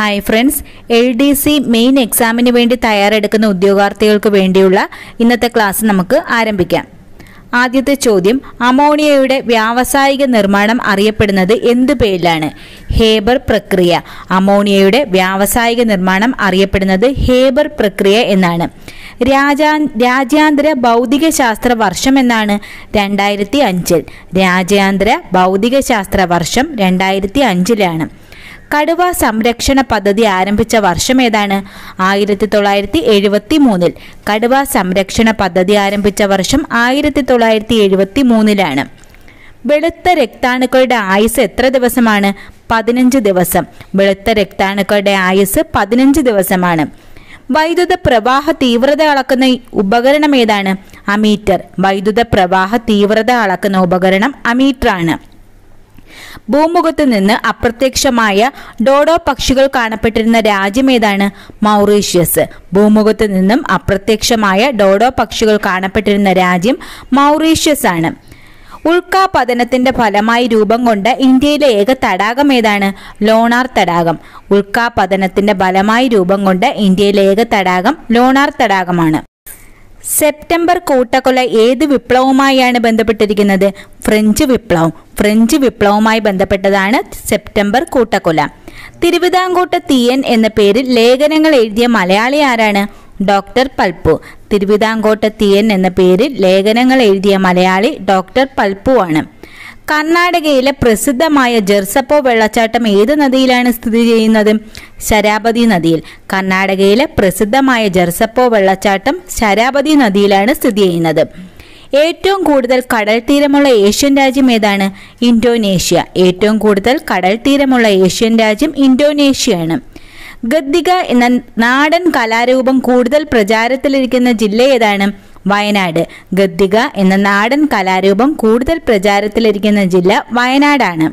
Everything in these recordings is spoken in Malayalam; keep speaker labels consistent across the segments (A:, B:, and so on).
A: hi friends L D C main എക്സാമിന് വേണ്ടി തയ്യാറെടുക്കുന്ന ഉദ്യോഗാർത്ഥികൾക്ക് വേണ്ടിയുള്ള ഇന്നത്തെ ക്ലാസ് നമുക്ക് ആരംഭിക്കാം ആദ്യത്തെ ചോദ്യം അമോണിയയുടെ വ്യാവസായിക നിർമ്മാണം അറിയപ്പെടുന്നത് എന്ത് പേരിലാണ് ഹേബർ പ്രക്രിയ അമോണിയയുടെ വ്യാവസായിക നിർമ്മാണം അറിയപ്പെടുന്നത് ഹേബർ പ്രക്രിയ എന്നാണ് രാജാ രാജ്യാന്തര ഭൗതിക ശാസ്ത്ര വർഷം എന്നാണ് രണ്ടായിരത്തി അഞ്ചിൽ രാജ്യാന്തര ഭൗതിക ശാസ്ത്ര വർഷം രണ്ടായിരത്തി അഞ്ചിലാണ് കടുവ സംരക്ഷണ പദ്ധതി ആരംഭിച്ച വർഷം ഏതാണ് ആയിരത്തി തൊള്ളായിരത്തി എഴുപത്തി മൂന്നിൽ കടുവ സംരക്ഷണ പദ്ധതി ആരംഭിച്ച വർഷം ആയിരത്തി തൊള്ളായിരത്തി എഴുപത്തി മൂന്നിലാണ് വെളുത്ത രക്താണുക്കളുടെ ആയുസ് എത്ര ദിവസമാണ് പതിനഞ്ച് ദിവസം വെളുത്ത രക്താണുക്കളുടെ ആയുസ് പതിനഞ്ച് ദിവസമാണ് വൈദ്യുത പ്രവാഹ തീവ്രത അളക്കുന്ന ഉപകരണം ഏതാണ് അമീറ്റർ വൈദ്യുത പ്രവാഹ തീവ്രത അളക്കുന്ന ഉപകരണം അമീറ്റർ ആണ് ഭൂമുഖത്ത് നിന്ന് അപ്രത്യക്ഷമായ ഡോഡോ പക്ഷികൾ കാണപ്പെട്ടിരുന്ന രാജ്യം ഏതാണ് മൗറീഷ്യസ് ഭൂമുഖത്ത് നിന്നും അപ്രത്യക്ഷമായ ഡോഡോ പക്ഷികൾ കാണപ്പെട്ടിരുന്ന രാജ്യം മൗറീഷ്യസ് ആണ് ഉൽക്കാപതനത്തിന്റെ ഫലമായി രൂപം കൊണ്ട ഇന്ത്യയിലെ ഏക തടാകം ഏതാണ് ലോണാർ തടാകം ഉൽക്കാപതനത്തിന്റെ ഫലമായി രൂപം കൊണ്ട ഇന്ത്യയിലെ ഏക തടാകം ലോണാർ തടാകമാണ് സെപ്റ്റംബർ കൂട്ടക്കൊല ഏത് വിപ്ലവവുമായാണ് ബന്ധപ്പെട്ടിരിക്കുന്നത് ഫ്രഞ്ച് വിപ്ലവം ഫ്രഞ്ച് വിപ്ലവവുമായി ബന്ധപ്പെട്ടതാണ് സെപ്റ്റംബർ കൂട്ടക്കൊല തിരുവിതാംകൂട്ട തീയൻ എന്ന പേരിൽ ലേഖനങ്ങൾ എഴുതിയ മലയാളി ആരാണ് ഡോക്ടർ പൽപ്പു തിരുവിതാംകോട്ട തീയൻ എന്ന പേരിൽ ലേഖനങ്ങൾ എഴുതിയ മലയാളി ഡോക്ടർ പൽപ്പു ആണ് കർണാടകയിലെ പ്രസിദ്ധമായ ജെർസപ്പോ വെള്ളച്ചാട്ടം ഏത് നദിയിലാണ് സ്ഥിതി ചെയ്യുന്നത് ശരാപതി നദിയിൽ കർണാടകയിലെ പ്രസിദ്ധമായ ജെർസപ്പോ വെള്ളച്ചാട്ടം ശരാപതി നദിയിലാണ് സ്ഥിതി ചെയ്യുന്നത് ഏറ്റവും കൂടുതൽ കടൽ തീരമുള്ള ഏഷ്യൻ രാജ്യം ഏതാണ് ഇന്തോനേഷ്യ ഏറ്റവും കൂടുതൽ കടൽ തീരമുള്ള ഏഷ്യൻ രാജ്യം ഇന്തോനേഷ്യയാണ് ഗദ്ദിക എന്ന നാടൻ കലാരൂപം കൂടുതൽ പ്രചാരത്തിലിരിക്കുന്ന ജില്ല ഏതാണ് വയനാട് ഗദ്ദിക എന്ന നാടൻ കലാരൂപം കൂടുതൽ പ്രചാരത്തിലിരിക്കുന്ന ജില്ല വയനാടാണ്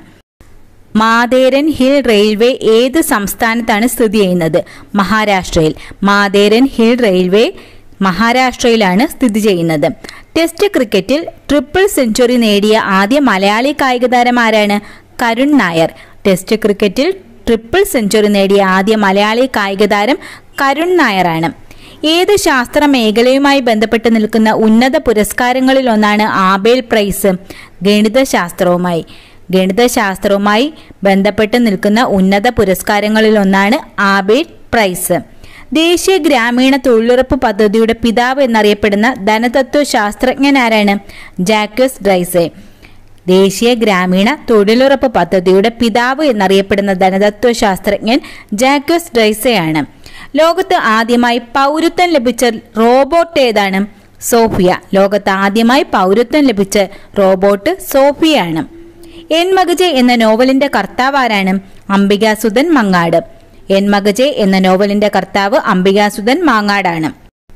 A: മാതേരൻ ഹിൽ റെയിൽവേ ഏത് സംസ്ഥാനത്താണ് സ്ഥിതി ചെയ്യുന്നത് മഹാരാഷ്ട്രയിൽ മാതേരൻ ഹിൽ റെയിൽവേ മഹാരാഷ്ട്രയിലാണ് സ്ഥിതി ചെയ്യുന്നത് ടെസ്റ്റ് ക്രിക്കറ്റിൽ ട്രിപ്പിൾ സെഞ്ചുറി നേടിയ ആദ്യ മലയാളി കായിക താരം ആരാണ് കരുൺ നായർ ടെസ്റ്റ് ക്രിക്കറ്റിൽ ട്രിപ്പിൾ സെഞ്ചുറി നേടിയ ആദ്യ മലയാളി കായിക താരം കരുൺ നായറാണ് ഏത് ശാസ്ത്ര മേഖലയുമായി ബന്ധപ്പെട്ട് നിൽക്കുന്ന ഉന്നത പുരസ്കാരങ്ങളിൽ ഒന്നാണ് ആബേൽ പ്രൈസ് ഗണിതശാസ്ത്രവുമായി ഗണിതശാസ്ത്രവുമായി ബന്ധപ്പെട്ട് നിൽക്കുന്ന ഉന്നത പുരസ്കാരങ്ങളിൽ ഒന്നാണ് ആബേൽ പ്രൈസ് ദേശീയ ഗ്രാമീണ തൊഴിലുറപ്പ് പദ്ധതിയുടെ പിതാവ് എന്നറിയപ്പെടുന്ന ധനതത്വ ശാസ്ത്രജ്ഞനാരാണ് ജാക്വസ് ഡ്രൈസെ ദേശീയ ഗ്രാമീണ തൊഴിലുറപ്പ് പദ്ധതിയുടെ പിതാവ് എന്നറിയപ്പെടുന്ന ധനതത്വ ശാസ്ത്രജ്ഞൻ ജാക്വസ് ഡ്രൈസയാണ് ലോകത്ത് ആദ്യമായി പൗരത്വം ലഭിച്ച റോബോട്ട് ഏതാണ് സോഫിയ ലോകത്ത് ആദ്യമായി പൗരത്വം ലഭിച്ച റോബോട്ട് സോഫിയാണ് എൻ മകജെ എന്ന നോവലിന്റെ കർത്താവ് ആരാണ് അംബികാസുധൻ മങ്ങാട് എൻ മകജെ എന്ന നോവലിന്റെ കർത്താവ് അംബികാസുധൻ മാങ്ങാടാണ്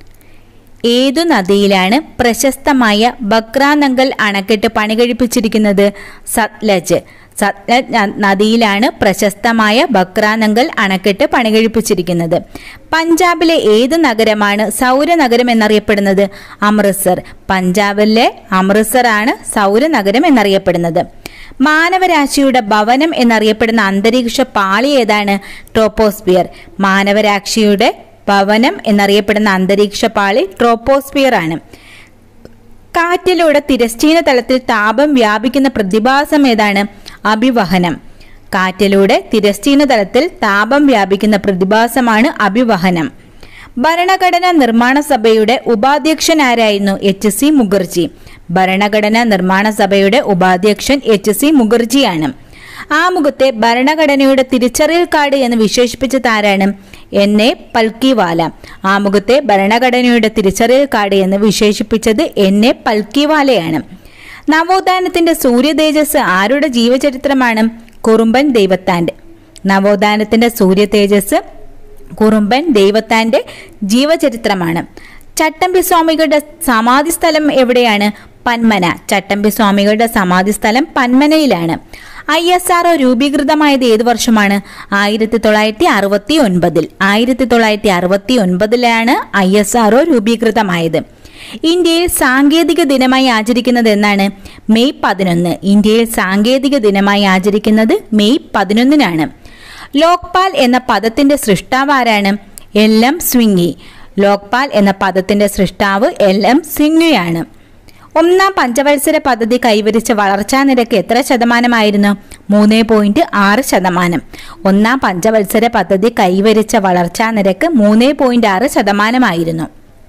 A: ഏതു നദിയിലാണ് പ്രശസ്തമായ ബക്രാനങ്കൽ അണക്കെട്ട് പണികഴിപ്പിച്ചിരിക്കുന്നത് സത്ലജ് സത്ലജ് നദിയിലാണ് പ്രശസ്തമായ ബക്രാനങ്കൽ അണക്കെട്ട് പണികഴിപ്പിച്ചിരിക്കുന്നത് പഞ്ചാബിലെ ഏത് നഗരമാണ് സൗരനഗരം എന്നറിയപ്പെടുന്നത് അമൃത്സർ പഞ്ചാബിലെ അമൃത്സർ ആണ് സൗരനഗരം എന്നറിയപ്പെടുന്നത് മാനവരാശിയുടെ ഭവനം എന്നറിയപ്പെടുന്ന അന്തരീക്ഷ പാളി ഏതാണ് ട്രോപ്പോസ്ഫിയർ മാനവരാശിയുടെ ഭവനം എന്നറിയപ്പെടുന്ന അന്തരീക്ഷ പാളി ട്രോപ്പോസ്ഫിയർ ആണ് കാറ്റിലൂടെ തിരശ്ചീന തലത്തിൽ താപം വ്യാപിക്കുന്ന പ്രതിഭാസം ഏതാണ് അഭിവഹനം കാറ്റിലൂടെ തിരശ്ചീന തലത്തിൽ താപം വ്യാപിക്കുന്ന പ്രതിഭാസമാണ് അഭിവഹനം ഭരണഘടനാ നിർമ്മാണ സഭയുടെ ഉപാധ്യക്ഷൻ ആരായിരുന്നു എച്ച് സി മുഖർജി ഭരണഘടനാ നിർമ്മാണ സഭയുടെ ഉപാധ്യക്ഷൻ എച്ച് സി മുഖർജിയാണ് ആമുഖത്തെ ഭരണഘടനയുടെ തിരിച്ചറിയൽ കാർഡ് എന്ന് വിശേഷിപ്പിച്ചത് ആരാണ് എൻ എ പൽക്കിവാല ആമുഖത്തെ ഭരണഘടനയുടെ തിരിച്ചറിയൽ കാർഡ് എന്ന് വിശേഷിപ്പിച്ചത് എൻ എ പൽക്കിവാലയാണ് നവോത്ഥാനത്തിന്റെ സൂര്യതേജസ് ആരുടെ ജീവചരിത്രമാണ് കുറുമ്പൻ ദൈവത്താന്റെ നവോത്ഥാനത്തിന്റെ സൂര്യ തേജസ് കുറുമ്പൻ ദൈവത്താന്റെ ജീവചരിത്രമാണ് ചട്ടമ്പി സ്വാമികളുടെ സമാധി സ്ഥലം എവിടെയാണ് പന്മന ചട്ടമ്പി സ്വാമികളുടെ സമാധി സ്ഥലം പന്മനയിലാണ് ഐ എസ് ആർ രൂപീകൃതമായത് ഏത് വർഷമാണ് ആയിരത്തി തൊള്ളായിരത്തി അറുപത്തി ഒൻപതിൽ ആയിരത്തി തൊള്ളായിരത്തി അറുപത്തി ഒൻപതിലാണ് ഐ എസ് ആർ രൂപീകൃതമായത് ഇന്ത്യയിൽ സാങ്കേതിക ദിനമായി ആചരിക്കുന്നത് എന്നാണ് മെയ് പതിനൊന്ന് ഇന്ത്യയിൽ സാങ്കേതിക ദിനമായി ആചരിക്കുന്നത് മെയ് പതിനൊന്നിനാണ് ലോക്പാൽ എന്ന പദത്തിന്റെ സൃഷ്ടാവ് ആരാണ് എൽ എം സ്വിങ്ങി ലോക്പാൽ എന്ന പദത്തിന്റെ സൃഷ്ടാവ് എൽ എം സ്വിങ്ങിയാണ് ഒന്നാം പഞ്ചവത്സര പദ്ധതി കൈവരിച്ച വളർച്ചാ നിരക്ക് എത്ര ശതമാനമായിരുന്നു മൂന്ന് പോയിന്റ് ആറ് ശതമാനം ഒന്നാം പഞ്ചവത്സര പദ്ധതി കൈവരിച്ച വളർച്ചാ നിരക്ക് മൂന്ന് പോയിന്റ് ആറ് ശതമാനമായിരുന്നു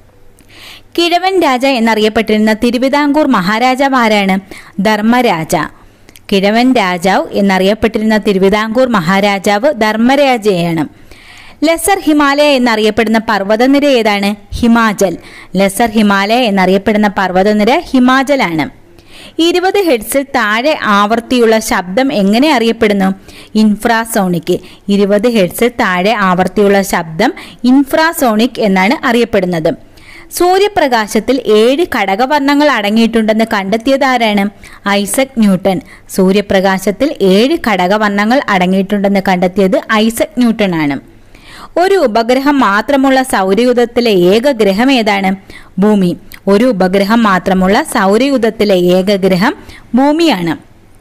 A: കിഴവൻ രാജ എന്നറിയപ്പെട്ടിരുന്ന തിരുവിതാംകൂർ മഹാരാജാവ് ആരാണ് ധർമ്മരാജ കിഴവൻ രാജാവ് എന്നറിയപ്പെട്ടിരുന്ന തിരുവിതാംകൂർ മഹാരാജാവ് ധർമ്മരാജയാണ് ലെസർ ഹിമാലയ എന്നറിയപ്പെടുന്ന പർവ്വതനിര ഏതാണ് ഹിമാചൽ ലെസർ ഹിമാലയ എന്നറിയപ്പെടുന്ന പർവ്വതനിര ഹിമാചലാണ് ഇരുപത് ഹെഡ്സിൽ താഴെ ആവർത്തിയുള്ള ശബ്ദം എങ്ങനെ അറിയപ്പെടുന്നു ഇൻഫ്രാസോണിക് ഇരുപത് ഹെഡ്സിൽ താഴെ ആവർത്തിയുള്ള ശബ്ദം ഇൻഫ്രാസോണിക് എന്നാണ് അറിയപ്പെടുന്നത് സൂര്യപ്രകാശത്തിൽ ഏഴ് ഘടകവർണ്ണങ്ങൾ അടങ്ങിയിട്ടുണ്ടെന്ന് കണ്ടെത്തിയത് ആരാണ് ഐസക് ന്യൂട്ടൺ സൂര്യപ്രകാശത്തിൽ ഏഴ് ഘടകവർണ്ണങ്ങൾ അടങ്ങിയിട്ടുണ്ടെന്ന് കണ്ടെത്തിയത് ഐസക് ന്യൂട്ടൺ ആണ് ഒരു ഉപഗ്രഹം മാത്രമുള്ള സൗരയൂഥത്തിലെ ഏക ഗ്രഹം ഏതാണ് ഭൂമി ഒരു ഉപഗ്രഹം മാത്രമുള്ള സൗരയൂഥത്തിലെ ഏക ഗ്രഹം ഭൂമിയാണ്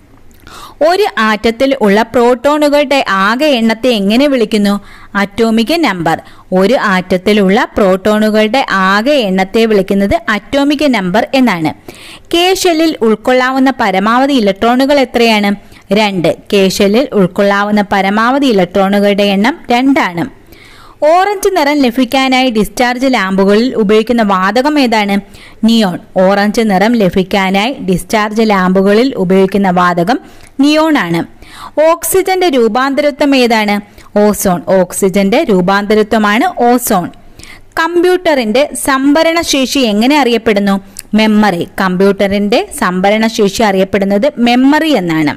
A: ഒരു ആറ്റത്തിൽ ഉള്ള പ്രോട്ടോണുകളുടെ ആകെ എണ്ണത്തെ എങ്ങനെ വിളിക്കുന്നു അറ്റോമിക് നമ്പർ ഒരു ആറ്റത്തിലുള്ള പ്രോട്ടോണുകളുടെ ആകെ എണ്ണത്തെ വിളിക്കുന്നത് അറ്റോമിക് നമ്പർ എന്നാണ് കെ ഷെല്ലിൽ ഉൾക്കൊള്ളാവുന്ന പരമാവധി ഇലക്ട്രോണുകൾ എത്രയാണ് രണ്ട് കെ ഷെല്ലിൽ ഉൾക്കൊള്ളാവുന്ന പരമാവധി ഇലക്ട്രോണുകളുടെ എണ്ണം രണ്ടാണ് ഓറഞ്ച് നിറം ലഭിക്കാനായി ഡിസ്ചാർജ് ലാമ്പുകളിൽ ഉപയോഗിക്കുന്ന വാതകം ഏതാണ് നിയോൺ ഓറഞ്ച് നിറം ലഭിക്കാനായി ഡിസ്ചാർജ് ലാമ്പുകളിൽ ഉപയോഗിക്കുന്ന വാതകം നിയോൺ ആണ് ഓക്സിജന്റെ രൂപാന്തരത്വം ഏതാണ് ഓസോൺ ഓക്സിജന്റെ രൂപാന്തരത്വമാണ് ഓസോൺ കമ്പ്യൂട്ടറിന്റെ സംഭരണ ശേഷി എങ്ങനെ അറിയപ്പെടുന്നു മെമ്മറി കമ്പ്യൂട്ടറിന്റെ സംഭരണ ശേഷി അറിയപ്പെടുന്നത് മെമ്മറി എന്നാണ്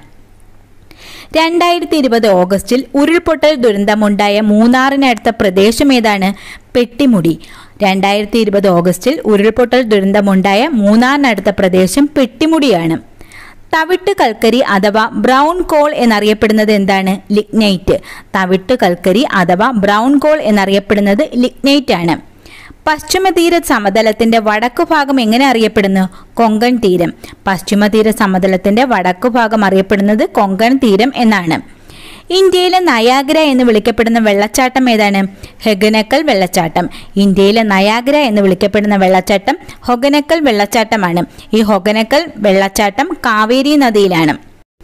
A: രണ്ടായിരത്തി ഇരുപത് ഓഗസ്റ്റിൽ ഉരുൾപൊട്ടൽ ദുരന്തമുണ്ടായ മൂന്നാറിനടുത്ത പ്രദേശം ഏതാണ് പെട്ടിമുടി രണ്ടായിരത്തി ഇരുപത് ഓഗസ്റ്റിൽ ഉരുൾപൊട്ടൽ ദുരന്തമുണ്ടായ മൂന്നാറിനടുത്ത പ്രദേശം പെട്ടിമുടിയാണ് തവിട്ട് കൽക്കരി അഥവാ ബ്രൗൺ കോൾ എന്നറിയപ്പെടുന്നത് എന്താണ് ലിഗ്നൈറ്റ് തവിട്ട് കൽക്കരി അഥവാ ബ്രൗൺ കോൾ എന്നറിയപ്പെടുന്നത് ലിഗ്നൈറ്റ് ആണ് പശ്ചിമതീര സമതലത്തിന്റെ വടക്കു ഭാഗം എങ്ങനെ അറിയപ്പെടുന്നു കൊങ്കൺ തീരം പശ്ചിമതീര സമതലത്തിന്റെ വടക്കു ഭാഗം അറിയപ്പെടുന്നത് കൊങ്കൺ തീരം എന്നാണ് ഇന്ത്യയിലെ നയാഗ്ര എന്ന് വിളിക്കപ്പെടുന്ന വെള്ളച്ചാട്ടം ഏതാണ് ഹെഗനക്കൽ വെള്ളച്ചാട്ടം ഇന്ത്യയിലെ നയാഗ്ര എന്ന് വിളിക്കപ്പെടുന്ന വെള്ളച്ചാട്ടം ഹൊഗനക്കൽ വെള്ളച്ചാട്ടമാണ് ഈ ഹൊഗനക്കൽ വെള്ളച്ചാട്ടം കാവേരി നദിയിലാണ്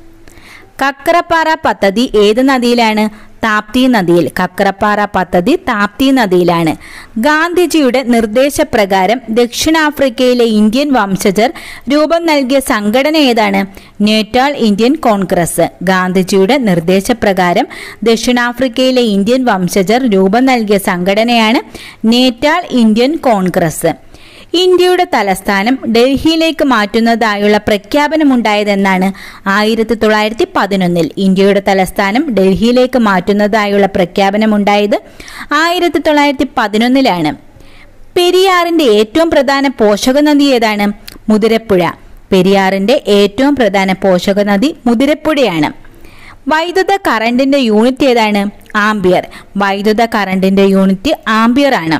A: കക്കറപ്പാറ പദ്ധതി ഏത് നദിയിലാണ് താപ്തി നദിയിൽ കക്കറപ്പാറ പദ്ധതി താപ്തി നദിയിലാണ് ഗാന്ധിജിയുടെ നിർദ്ദേശപ്രകാരം ദക്ഷിണാഫ്രിക്കയിലെ ഇന്ത്യൻ വംശജർ രൂപം നൽകിയ സംഘടന ഏതാണ് നേറ്റാൾ ഇന്ത്യൻ കോൺഗ്രസ് ഗാന്ധിജിയുടെ നിർദ്ദേശപ്രകാരം ദക്ഷിണാഫ്രിക്കയിലെ ഇന്ത്യൻ വംശജർ രൂപം നൽകിയ സംഘടനയാണ് നേറ്റാൾ ഇന്ത്യൻ കോൺഗ്രസ് ഇന്ത്യയുടെ തലസ്ഥാനം ഡൽഹിയിലേക്ക് മാറ്റുന്നതായുള്ള പ്രഖ്യാപനമുണ്ടായതെന്നാണ് ആയിരത്തി തൊള്ളായിരത്തി പതിനൊന്നിൽ ഇന്ത്യയുടെ തലസ്ഥാനം ഡൽഹിയിലേക്ക് മാറ്റുന്നതായുള്ള പ്രഖ്യാപനമുണ്ടായത് ആയിരത്തി തൊള്ളായിരത്തി പതിനൊന്നിലാണ് പെരിയാറിന്റെ ഏറ്റവും പ്രധാന പോഷക നദി ഏതാണ് മുതിരപ്പുഴ പെരിയാറിന്റെ ഏറ്റവും പ്രധാന പോഷക നദി മുതിരപ്പുഴയാണ് വൈദ്യുത കറണ്ടിന്റെ യൂണിറ്റ് ഏതാണ് ആംബിയർ വൈദ്യുത കറണ്ടിന്റെ യൂണിറ്റ് ആംബിയർ ആണ്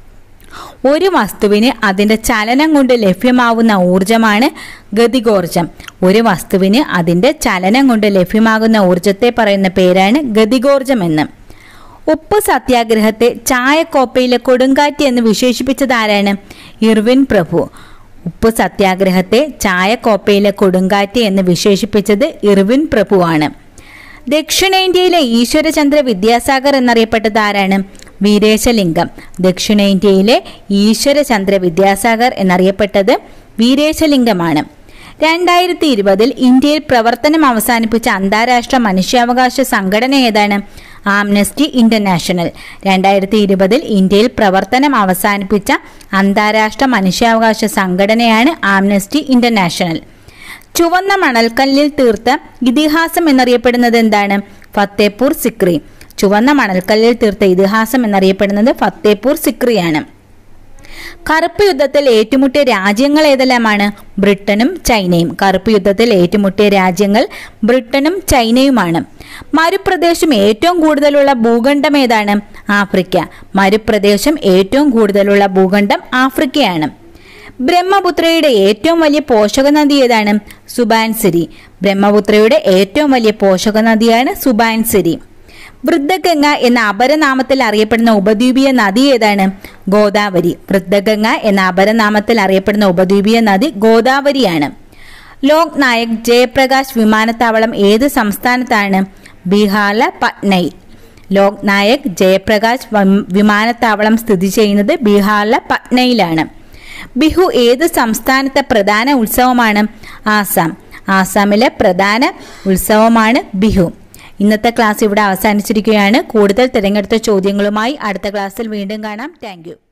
A: ഒരു വസ്തുവിന് അതിന്റെ ചലനം കൊണ്ട് ലഭ്യമാവുന്ന ഊർജമാണ് ഗതികോർജം ഒരു വസ്തുവിന് അതിന്റെ ചലനം കൊണ്ട് ലഭ്യമാകുന്ന ഊർജത്തെ പറയുന്ന പേരാണ് ഗതികോർജം എന്ന് ഉപ്പ് സത്യാഗ്രഹത്തെ ചായക്കോപ്പയിലെ കൊടുങ്കാറ്റ് എന്ന് വിശേഷിപ്പിച്ചത് ആരാണ് ഇർവിൻ പ്രഭു ഉപ്പ് സത്യാഗ്രഹത്തെ ചായക്കോപ്പയിലെ കൊടുങ്കാറ്റ് എന്ന് വിശേഷിപ്പിച്ചത് ഇർവിൻ പ്രഭുവാണ് ദക്ഷിണേന്ത്യയിലെ ഈശ്വരചന്ദ്ര വിദ്യാസാഗർ എന്നറിയപ്പെട്ടത് ആരാണ് വീരേശലിംഗം ദക്ഷിണേന്ത്യയിലെ ഈശ്വരചന്ദ്ര വിദ്യാസാഗർ എന്നറിയപ്പെട്ടത് വീരേശലിംഗമാണ് രണ്ടായിരത്തി ഇരുപതിൽ ഇന്ത്യയിൽ പ്രവർത്തനം അവസാനിപ്പിച്ച അന്താരാഷ്ട്ര മനുഷ്യാവകാശ സംഘടന ഏതാണ് ആംനസ്റ്റി ഇന്റർനാഷണൽ രണ്ടായിരത്തി ഇരുപതിൽ ഇന്ത്യയിൽ പ്രവർത്തനം അവസാനിപ്പിച്ച അന്താരാഷ്ട്ര മനുഷ്യാവകാശ സംഘടനയാണ് ആംനസ്റ്റി ഇന്റർനാഷണൽ ചുവന്ന മണൽക്കല്ലിൽ തീർത്ത ഇതിഹാസം എന്നറിയപ്പെടുന്നത് എന്താണ് ഫത്തേപൂർ സിക്രി ചുവന്ന മണൽക്കല്ലിൽ തീർത്ത ഇതിഹാസം എന്നറിയപ്പെടുന്നത് ഫത്തേപൂർ സിക്രിയാണ് കറുപ്പ് യുദ്ധത്തിൽ ഏറ്റുമുട്ടിയ രാജ്യങ്ങൾ ഏതെല്ലാമാണ് ബ്രിട്ടനും ചൈനയും കറുപ്പ് യുദ്ധത്തിൽ ഏറ്റുമുട്ടിയ രാജ്യങ്ങൾ ബ്രിട്ടനും ചൈനയുമാണ് മരുപ്രദേശം ഏറ്റവും കൂടുതലുള്ള ഭൂഖണ്ഡം ഏതാണ് ആഫ്രിക്ക മരുപ്രദേശം ഏറ്റവും കൂടുതലുള്ള ഭൂഖണ്ഡം ആഫ്രിക്കയാണ് ബ്രഹ്മപുത്രയുടെ ഏറ്റവും വലിയ പോഷക നദി ഏതാണ് സുബാൻസിരി ബ്രഹ്മപുത്രയുടെ ഏറ്റവും വലിയ പോഷക നദിയാണ് സുബാൻസിരി വൃദ്ധഗംഗ എന്ന അപരനാമത്തിൽ അറിയപ്പെടുന്ന ഉപദ്വീപീയ നദി ഏതാണ് ഗോദാവരി വൃദ്ധഗംഗ എന്ന അപരനാമത്തിൽ അറിയപ്പെടുന്ന ഉപദ്വീപീയ നദി ഗോദാവരിയാണ് ലോക് നായക് ജയപ്രകാശ് വിമാനത്താവളം ഏത് സംസ്ഥാനത്താണ് ബീഹാറിലെ പട്നയിൽ ലോക് നായക് ജയപ്രകാശ് വം- വിമാനത്താവളം സ്ഥിതി ചെയ്യുന്നത് ബീഹാറിലെ പട്നയിലാണ് ബിഹു ഏത് സംസ്ഥാനത്തെ പ്രധാന ഉത്സവമാണ് ആസാം ആസാമിലെ പ്രധാന ഉത്സവമാണ് ബിഹു ഇന്നത്തെ ക്ലാസ് ഇവിടെ അവസാനിച്ചിരിക്കുകയാണ് കൂടുതൽ തിരഞ്ഞെടുത്ത ചോദ്യങ്ങളുമായി അടുത്ത ക്ലാസ്സിൽ വീണ്ടും കാണാം താങ്ക്